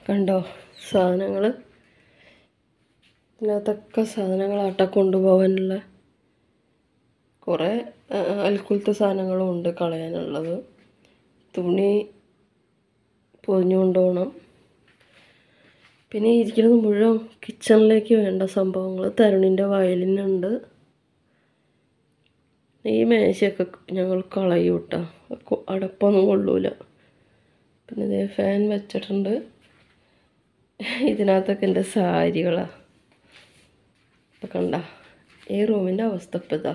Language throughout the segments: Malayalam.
കണ്ടോ സാധനങ്ങൾ ഇതിനകത്തൊക്കെ സാധനങ്ങളാട്ട കൊണ്ടുപോകാനുള്ള കുറേ ആ, അൽക്കുലത്തെ സാധനങ്ങളും ഉണ്ട് കളയാനുള്ളത് തുണി പൊതിഞ്ഞു കൊണ്ടുപോകണം പിന്നെ ഈ ഇരിക്കുന്നത് മുഴുവൻ കിച്ചണിലേക്ക് വേണ്ട സംഭവങ്ങൾ തരുണിൻ്റെ വയലിനുണ്ട് ഈ മേശയൊക്കെ ഞങ്ങൾ കളയും കേട്ടോ കൊ- അടപ്പൊന്നും കൊള്ളൂല പിന്നെ ഇതേ ഫാൻ വെച്ചിട്ടുണ്ട് ഇതിനകത്തൊക്കെ എൻ്റെ സാരികളാണ് ഇപ്പം കണ്ട ഈ റൂമിൻ്റെ അവസ്ഥ ഇപ്പം ഇതാ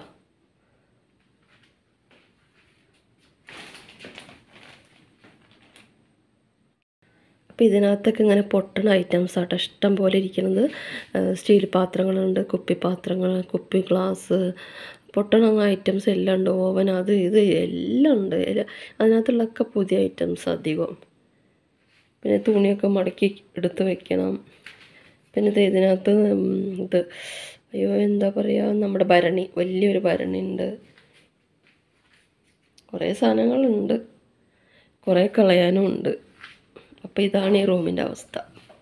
അപ്പോൾ ഇതിനകത്തൊക്കെ ഇങ്ങനെ പൊട്ടണ ഐറ്റംസ് ആട്ടോ ഇഷ്ടം പോലെ ഇരിക്കുന്നത് സ്റ്റീൽ പാത്രങ്ങളുണ്ട് കുപ്പി പാത്രങ്ങൾ കുപ്പി ഗ്ലാസ് പൊട്ടണ ഐറ്റംസ് എല്ലാം ഉണ്ട് ഓവൻ അത് ഇത് എല്ലാം ഉണ്ട് എല്ല- അതിനകത്തുള്ളതൊക്കെ പുതിയ ഐറ്റംസ് അധികം പിന്നെ തുണിയൊക്കെ മടക്കി എടുത്ത് വെക്കണം പിന്നെ ഇത് ഇതിനകത്ത് ഉം ഇത് അയ്യോ എന്താ പറയുക നമ്മുടെ ഭരണി വലിയൊരു ഭരണി ഉണ്ട് കുറേ സാധനങ്ങളുണ്ട് കുറേ കളയാനും ഉണ്ട് അപ്പോൾ ഇതാണ് ഈ റൂമിൻ്റെ അവസ്ഥ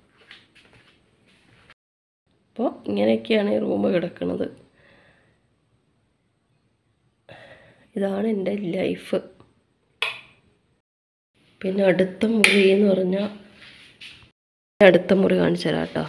അപ്പോൾ ഇങ്ങനെയൊക്കെയാണ് ഈ റൂം കിടക്കുന്നത് ഇതാണ് എൻ്റെ ലൈഫ് പിന്നെ അടുത്ത മുറി എന്ന് പറഞ്ഞാൽ അടുത്ത മുറി കാണിച്ചു തരാം കേട്ടോ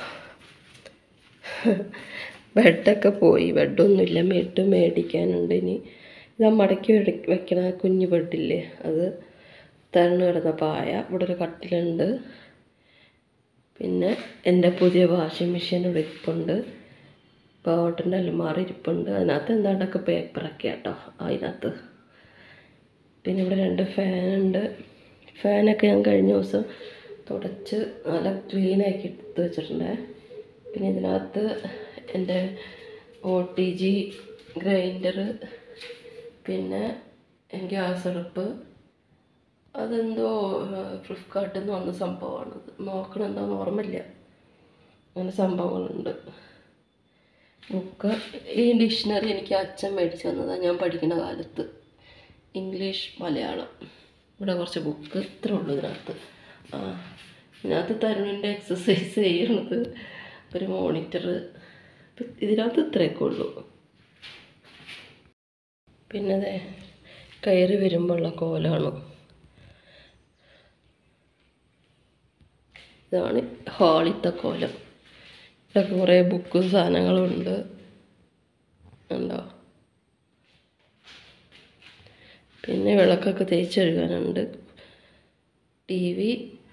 ബെഡൊക്കെ പോയി ബെഡൊന്നുമില്ല ബെഡ് മേടിക്കാനുണ്ട് ഇനി ഇതാ മടക്കി വെടി- വെക്കണ ആ കുഞ്ഞു ബെഡില്ലേ അത് തരണ് കിടന്ന പായ ഇവിടെ ഒരു കട്ടിലുണ്ട് പിന്നെ എൻ്റെ പുതിയ വാഷിംഗ് മെഷീൻ ഇവിടെ ഇരിപ്പുണ്ട് പൗഡറിൻ്റെ അലമാറി ഇരിപ്പുണ്ട് അതിനകത്ത് എന്താണ്ടൊക്കെ പേപ്പറൊക്കെ ആട്ടോ അതിനകത്ത് പിന്നെ ഇവിടെ രണ്ട് ഫാനുണ്ട് ഫാനൊക്കെ ഞാൻ കഴിഞ്ഞ ദിവസം തുടച്ച് നല്ല ക്ലീനാക്കി എടുത്ത് വെച്ചിട്ടുണ്ട് പിന്നെ ഇതിനകത്ത് എൻ്റെ ഒ ടി ജി ഗ്രൈൻഡർ പിന്നെ ഗ്യാസ് അടുപ്പ് അതെന്തോ ഫ്ലിപ്കാർട്ടിൽ നിന്ന് വന്ന സംഭവമാണത് നോക്കണം എന്താണെന്ന് ഓർമ്മയില്ല അങ്ങനെ സംഭവങ്ങളുണ്ട് ബുക്ക് ഈ ഡിക്ഷണറി എനിക്ക് അച്ഛൻ മേടിച്ചു തന്നതാണ് ഞാൻ പഠിക്കുന്ന കാലത്ത് ഇംഗ്ലീഷ് മലയാളം ഇവിടെ കുറച്ച് ബുക്ക് ഇത്ര ഉള്ളൂ ഇതിനകത്ത് ആ ഇതിനകത്ത് തരുണിൻ്റെ എക്സസൈസ് ചെയ്യണത് ഒരു മോണിറ്റർ ഇതിനകത്ത് ഇത്രയൊക്കെ ഉള്ളൂ പിന്നെ അതെ കയറി വരുമ്പോഴുള്ള കോലമാണ് ഇതാണ് ഹാളിത്തെ കോലം ഇവിടെ കുറേ ബുക്കും സാധനങ്ങളും ഉണ്ട് ഉണ്ടോ പിന്നെ വിളക്കൊക്കെ തേച്ചെഴുകാനുണ്ട് ടി വി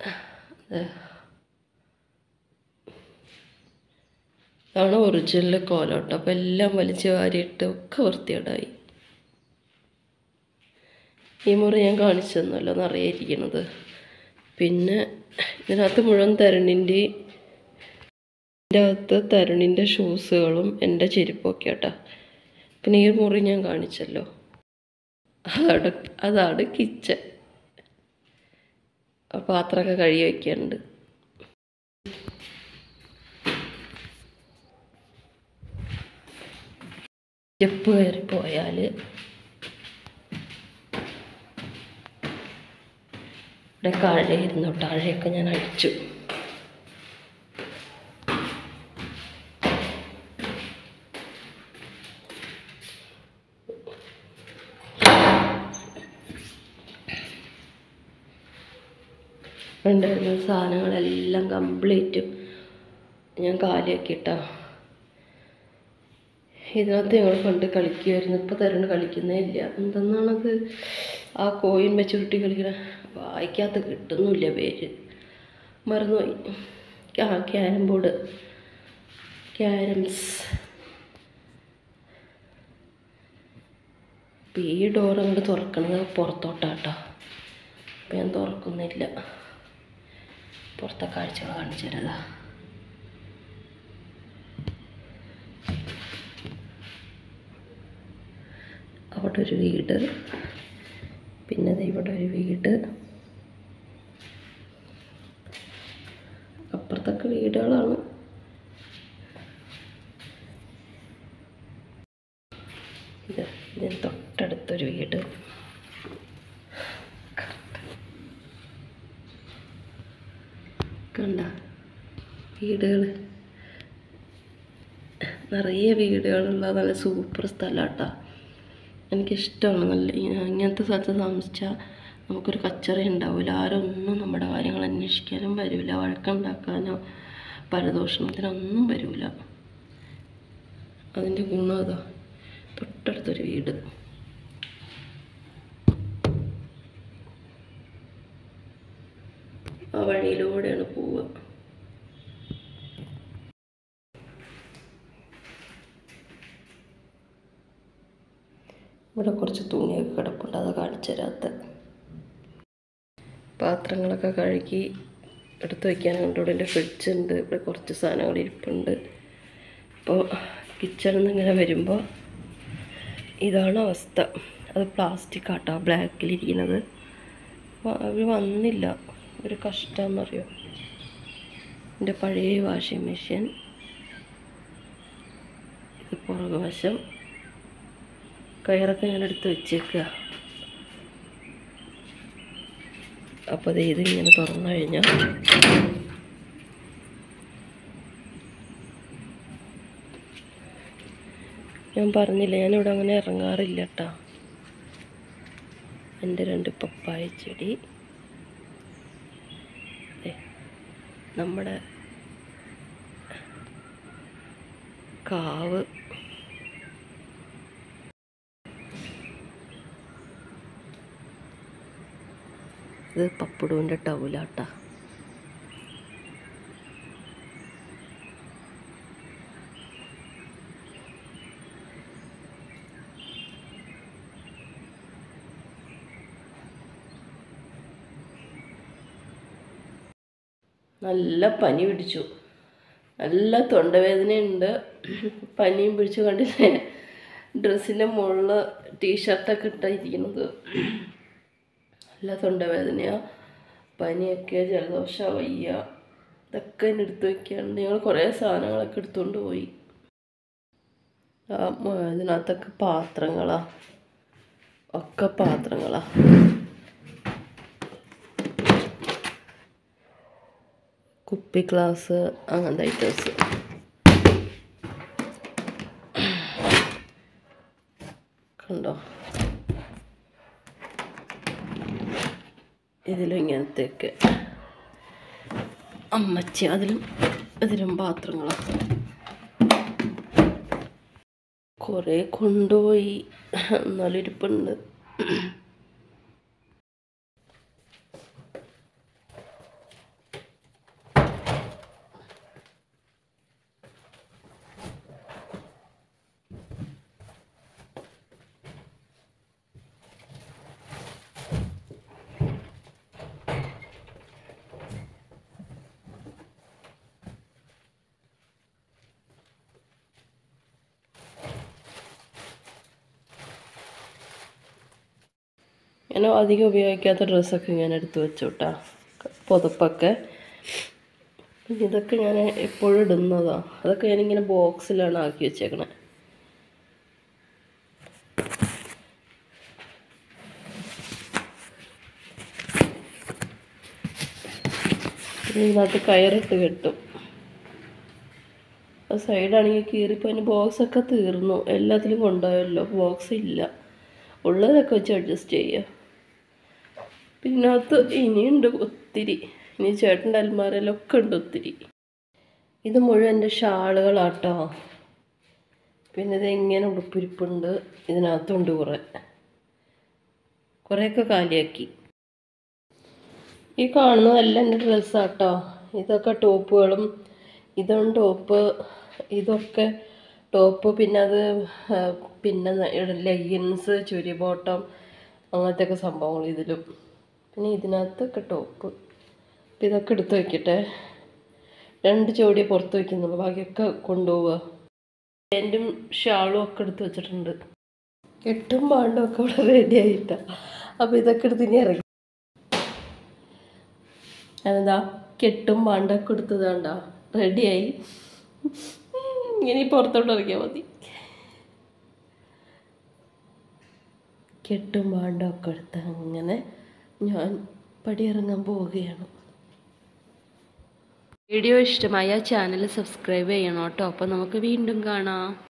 ഇതാണ് ഒറിജിനൽ കോലോട്ടോ അപ്പോൾ എല്ലാം വലിച്ചു വാരിയിട്ട് ഒക്കെ വൃത്തികേടായി ഈ മുറി ഞാൻ കാണിച്ചു തന്നല്ലോ നിറയിരിക്കുന്നത് പിന്നെ ഇതിനകത്ത് മുഴുവൻ തരുണിൻ്റെ ഇതിൻ്റെ അകത്ത് തരുണിൻ്റെ ഷൂസുകളും എൻ്റെ ചെരുപ്പൊക്കെ കേട്ടോ പിന്നെ ഈ മുറി ഞാൻ കാണിച്ചല്ലോ അതാണ് അതാണ് കിച്ചൺ ആ പാത്രമൊക്കെ കഴുകി വയ്ക്കാനുണ്ട് സ്റ്റെപ്പ് കയറി പോയാൽ ഇവിടെ താഴെയിരുന്നു താഴെയൊക്കെ ഞാൻ അടിച്ചു ഉണ്ടായിരുന്ന സാധനങ്ങളെല്ലാം കംപ്ലീറ്റും ഞാൻ കാലിയാക്കിയിട്ടാ ഇതിനകത്ത് ഞങ്ങൾ പണ്ട് കളിക്കുമായിരുന്നു ഇപ്പോൾ തരുണ് കളിക്കുന്നേ ഇല്ല എന്തെന്നാണത് ആ കോയിൻ വെച്ചുരുട്ടി കളിക്കണ വായിക്കാത്ത കിട്ടുന്നില്ല പേര് മറന്നുപോയി ആ ക്യാരം ബോർഡ് ക്യാരംസ് ഇപ്പം ഈ ഡോർ അങ്ങോട്ട് തുറക്കണത് പുറത്തോട്ടാട്ടോ അപ്പം ഞാൻ തുറക്കുന്നില്ല പുറത്തെ കാഴ്ചകൾ കാണിച്ചു തരാതാ അവിടെ ഒരു വീട് പിന്നെ ദേ ഇവിടെ ഒരു വീട് അപ്പുറത്തൊക്കെ വീടുകളാണ് ഇത് ഇതിന് തൊട്ടടുത്തൊരു വീട് കണ്ട വീടുകൾ നിറയെ വീടുകളുള്ള നല്ല സൂപ്പർ സ്ഥലമാട്ടോ എനിക്കിഷ്ടമാണ് നല്ല ഇങ്ങനെ- ഇങ്ങനത്തെ സ്ഥലത്ത് താമസിച്ചാൽ നമുക്കൊരു കച്ചറ ഉണ്ടാവില്ല ആരും ഒന്നും നമ്മുടെ കാര്യങ്ങൾ അന്വേഷിക്കാനും വരില്ല വഴക്കുണ്ടാക്കാനോ പരദോഷണത്തിനൊന്നും വരില്ല അതിൻ്റെ ഗുണം അതാ തൊട്ടടുത്തൊരു വീട് ആ വഴിയിലൂടെയാണ് പോവുക ഇവിടെ കുറച്ച് തുണിയൊക്കെ കിടപ്പുണ്ട് അത് കാണിച്ചു തരാത്ത പാത്രങ്ങളൊക്കെ കഴുകി എടുത്ത് വയ്ക്കാനുണ്ട് ഇവിടെ എൻ്റെ ഫ്രിഡ്ജ് ഉണ്ട് ഇവിടെ കുറച്ച് സാധനങ്ങൾ ഇരിപ്പുണ്ട് അപ്പോൾ കിച്ചണിൽ നിന്ന് ഇങ്ങനെ വരുമ്പോൾ ഇതാണ് അവസ്ഥ അത് പ്ലാസ്റ്റിക് ആട്ടോ ബ്ലാക്കിലിരിക്കുന്നത് അവർ വന്നില്ല ഒരു കഷ്ടമെന്നറിയോ എൻ്റെ പഴയ വാഷിംഗ് മെഷീൻ ഇത് പുറകു വശം കയറൊക്കെ ഞാൻ എടുത്ത് വെച്ചേക്കുക അപ്പോൾ ദേ ഇതിങ്ങനെ തുറന്നു കഴിഞ്ഞാൽ ഞാൻ പറഞ്ഞില്ല ഞാനിവിടെ അങ്ങനെ ഇറങ്ങാറില്ല കേട്ടോ എൻ്റെ രണ്ട് പപ്പായ ചെടി ദേ, നമ്മുടെ കാവ് ഇത് പപ്പുടുവിൻ്റെ ടൗലാട്ടാ നല്ല പനി പിടിച്ചു നല്ല തൊണ്ടവേദനയുണ്ട് പനിയും പിടിച്ചു കണ്ടില്ലേ ഡ്രസ്സിൻ്റെ മുകളിൽ ടീഷർട്ടൊക്കെ ഇട്ടായിരിക്കുന്നത് നല്ല തൊണ്ടവേദനയാണ് പനിയൊക്കെ ജലദോഷ വയ്യ ഇതൊക്കെ എന്നെ എടുത്ത് വെക്കാണ്ട് ഞങ്ങൾ കുറേ സാധനങ്ങളൊക്കെ എടുത്തുകൊണ്ട് പോയി ആ മ- ഇതിനകത്തൊക്കെ പാത്രങ്ങളാ ഒക്കെ പാത്രങ്ങളാ കുപ്പി ഗ്ലാസ് അങ്ങനത്തെ ഐറ്റംസ് കണ്ടോ ഇതിലും ഇങ്ങനത്തെയൊക്കെ അമ്മച്ചി അതിലും ഇതിലും പാത്രങ്ങളാണ് കുറേ കൊണ്ടുപോയി എന്നാലും ഇരിപ്പുണ്ട് ഞാൻ അധികം ഉപയോഗിക്കാത്ത ഡ്രസ്സൊക്കെ ഞാൻ എടുത്ത് വെച്ചു കേട്ടോ പുതപ്പൊക്കെ പിന്നെ ഇതൊക്കെ ഞാൻ എപ്പോഴും ഇടുന്നതാണ് അതൊക്കെ ഞാനിങ്ങനെ ബോക്സിലാണ് ആക്കി വെച്ചേക്കണേ പിന്നെ ഇതിനകത്ത് കയറിട്ട് കെട്ടും ആ സൈഡാണെങ്കിൽ കീറിപ്പോൾ അതിന് ബോക്സൊക്കെ തീർന്നു എല്ലാത്തിലും കൊണ്ടുപോയല്ലോ ബോക്സ് ഇല്ല ഉള്ളതൊക്കെ വെച്ച് അഡ്ജസ്റ്റ് ചെയ്യുക പിന്നെ അത് ഇനിയുണ്ട് ഒത്തിരി ഇനി ചേട്ടൻ്റെ അൽമാരയിലൊക്കെ ഉണ്ട് ഒത്തിരി ഇത് മുഴുവൻ എൻ്റെ ഷാളുകളാട്ടോ പിന്നെ ഇത് എങ്ങനെ ഉടുപ്പിരിപ്പുണ്ട് ഇതിനകത്തുണ്ട് കുറേ കുറേയൊക്കെ കാലിയാക്കി ഈ കാണുന്നതെല്ലാം എൻ്റെ ഡ്രസ്സാട്ടോ ഇതൊക്കെ ടോപ്പുകളും ഇതും ടോപ്പ് ഇതൊക്കെ ടോപ്പ് പിന്നെ അത് ആ, പിന്നെ ലെഗിൻസ് ചുരി ബോട്ടം അങ്ങനത്തെ ഒക്കെ സംഭവങ്ങൾ ഇതിലും പിന്നെ ഇതിനകത്തൊക്കെ ടോപ്പ് അപ്പം ഇതൊക്കെ എടുത്ത് വയ്ക്കട്ടെ രണ്ട് ജോഡിയെ പുറത്ത് വയ്ക്കുന്നുള്ളൂ ബാക്കിയൊക്കെ കൊണ്ടുപോവുക പാൻറ്റും ഷാളും ഒക്കെ എടുത്ത് വെച്ചിട്ടുണ്ട് കെട്ടും പാണ്ടും ഒക്കെ ഇവിടെ റെഡി ആയിട്ടാ അപ്പോൾ ഇതൊക്കെ എടുത്ത് ഇനി ഇറങ്ങി അതെന്താ കെട്ടും പാണ്ടൊക്കെ എടുത്തതാണ്ടാ റെഡിയായി ഇനി പുറത്തോട്ട് ഇറങ്ങിയാൽ മതി കെട്ടും പാണ്ടൊക്കെ എടുത്ത് അങ്ങനെ ഞാൻ പടിയിറങ്ങാൻ പോവുകയാണ് വീഡിയോ ഇഷ്ടമായ ചാനൽ സബ്സ്ക്രൈബ് ചെയ്യണം കേട്ടോ അപ്പോൾ നമുക്ക് വീണ്ടും കാണാം